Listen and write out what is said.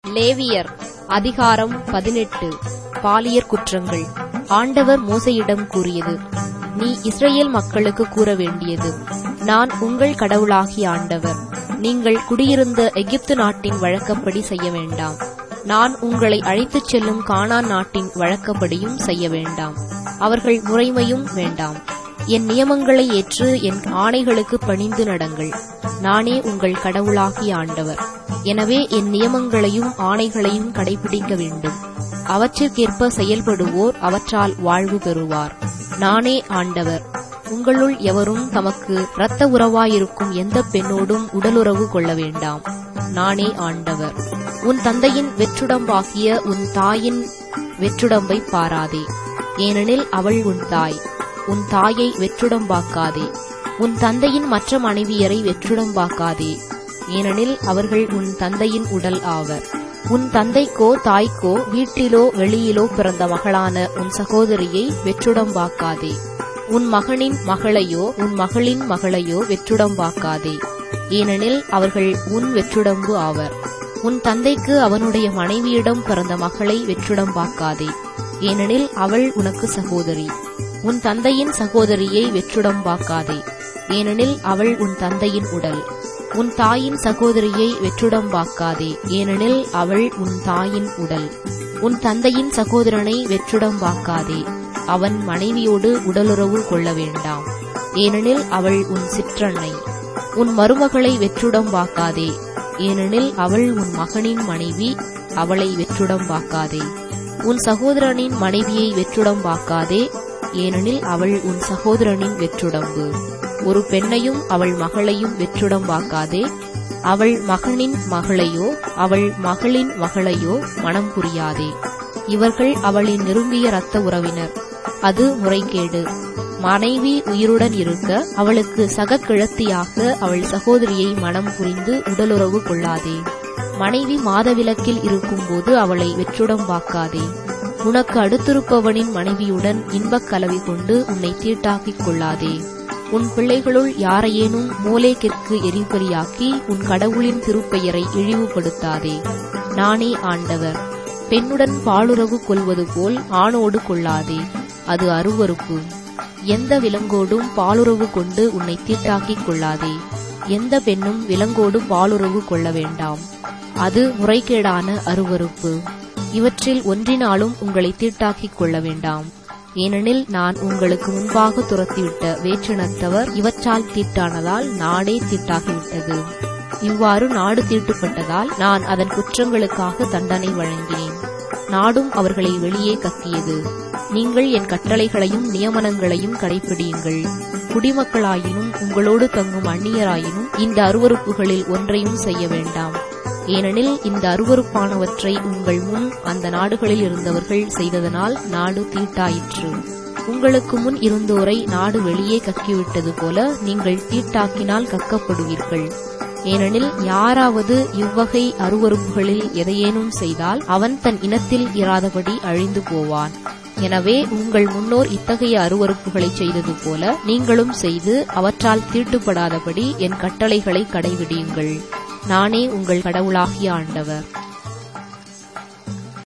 லேவியர் அதிகாரம் பதினெட்டு பாலியற் குற்றங்கள் ஆண்டவர் மோசையிடம் கூறியது நீ இஸ்ரேல் மக்களுக்கு கூற வேண்டியது நான் உங்கள் கடவுளாகிய ஆண்டவர் நீங்கள் குடியிருந்த எகிப்து நாட்டின் வழக்கப்படி செய்ய வேண்டாம் நான் உங்களை அழைத்துச் செல்லும் கானான் நாட்டின் வழக்கப்படியும் செய்ய வேண்டாம் அவர்கள் முறைமையும் வேண்டாம் என் நியமங்களை ஏற்று என் ஆணைகளுக்கு பணிந்து நடங்கள் நானே உங்கள் கடவுளாகிய ஆண்டவர் எனவே என் நியமங்களையும் ஆணைகளையும் கடைபிடிக்க வேண்டும் அவற்றிற்கேற்ப செயல்படுவோர் அவற்றால் வாழ்வு பெறுவார் நானே ஆண்டவர் உங்களுள் எவரும் தமக்கு இரத்த உறவாயிருக்கும் எந்த பெண்ணோடும் உடலுறவு கொள்ள வேண்டாம் நானே ஆண்டவர் உன் தந்தையின் வெற்றுடம்பாகிய உன் தாயின் வெற்றுடம்பை பாராதே ஏனெனில் அவள் உன் தாய் உன் தாயை வெற்றுடம்பாக்காதே உன் தந்தையின் மற்ற மனைவியரை வெற்றுடம்பாக்காதே ஏனெனில் அவர்கள் உன் தந்தையின் உடல் ஆவர் உன் தந்தைக்கோ தாய்க்கோ வீட்டிலோ வெளியிலோ பிறந்த மகளான உன் சகோதரியை வெற்றுடம்பாக்காதே உன் மகனின் மகளையோ உன் மகளின் மகளையோ வெற்றுடம்பாக்காதே ஏனெனில் அவர்கள் உன் வெற்றுடம்பு ஆவர் உன் தந்தைக்கு அவனுடைய மனைவியிடம் பிறந்த மகளை வெற்றுடம்பாக்காதே ஏனெனில் அவள் உனக்கு சகோதரி உன் தந்தையின் சகோதரியை வெற்றுடம்பாக்காதே ஏனெனில் அவள் உன் தந்தையின் உடல் உன் தாயின் சகோதரியை வெற்றுடம்பாக்காதே ஏனெனில் அவள் உன் தாயின் உடல் உன் தந்தையின் சகோதரனை வெற்றுடம்பாக்காதே அவன் மனைவியோடு உடலுறவு கொள்ள வேண்டாம் ஏனெனில் அவள் உன் சிற்றன்னை உன் மருமகளை வெற்றுடம்பாக்காதே ஏனெனில் அவள் உன் மகனின் மனைவி அவளை வெற்றுடம்பாக்காதே உன் சகோதரனின் மனைவியை வெற்றுடம்பாக்காதே ஏனெனில் அவள் உன் சகோதரனின் வெற்றுடம்பு ஒரு பெண்ணையும் அவள் மகளையும் வெற்றுடம்பாக்காதே அவள் மகனின் மகளையோ அவள் மகளின் மகளையோ மனம் புரியாதே இவர்கள் அவளின் நெருங்கிய இரத்த உறவினர் அது முறைகேடு மனைவி உயிருடன் இருக்க அவளுக்கு சகக்கிழத்தியாக அவள் சகோதரியை மனம் புரிந்து உடலுறவு கொள்ளாதே மனைவி மாதவிலக்கில் இருக்கும்போது அவளை வெற்றுடம்பாக்காதே உனக்கு அடுத்திருப்பவனின் மனைவியுடன் இன்பக் கலவி கொண்டு உன்னை தீட்டாக்கிக் கொள்ளாதே உன் பிள்ளைகளுள் யாரையேனும் மூலேக்கிற்கு எரிபலியாக்கி உன் கடவுளின் திருப்பெயரை இழிவுபடுத்தாதே நானே ஆண்டவர் பெண்ணுடன் பாலுறவு கொள்வது போல் ஆணோடு கொள்ளாதே அது அருவறுப்பு எந்த விலங்கோடும் பாலுறவு கொண்டு உன்னை தீட்டாக்கிக் கொள்ளாதே எந்த பெண்ணும் விலங்கோடு பாலுறவு கொள்ள வேண்டாம் அது முறைகேடான அருவறுப்பு இவற்றில் ஒன்றினாலும் உங்களை தீட்டாக்கிக் கொள்ள வேண்டாம் ஏனெனில் நான் உங்களுக்கு முன்பாக துரத்திவிட்ட வேற்றினத்தவர் இவற்றால் தீட்டானதால் நாடே தீட்டாகிவிட்டது இவ்வாறு நாடு தீட்டுப்பட்டதால் நான் அதன் குற்றங்களுக்காக தண்டனை வழங்கினேன் நாடும் அவர்களை வெளியே கக்கியது நீங்கள் என் கட்டளைகளையும் நியமனங்களையும் கடைபிடியுங்கள் குடிமக்களாயினும் உங்களோடு தங்கும் அந்நியராயினும் இந்த அருவறுப்புகளில் ஒன்றையும் செய்ய வேண்டாம் ஏனெனில் இந்த அருவறுப்பானவற்றை உங்கள் முன் அந்த நாடுகளில் இருந்தவர்கள் செய்ததனால் நாடு தீட்டாயிற்று உங்களுக்கு முன் இருந்தோரை நாடு வெளியே கக்கிவிட்டது போல நீங்கள் தீட்டாக்கினால் கக்கப்படுவீர்கள் ஏனெனில் யாராவது இவ்வகை அருவறுப்புகளில் எதையேனும் செய்தால் அவன் தன் இனத்தில் இராதபடி அழிந்து போவான் எனவே உங்கள் முன்னோர் இத்தகைய அருவறுப்புகளை செய்தது போல நீங்களும் செய்து அவற்றால் தீட்டுப்படாதபடி என் கட்டளைகளை கடைபிடியுங்கள் நானே உங்கள் கடவுளாகிய ஆண்டவர்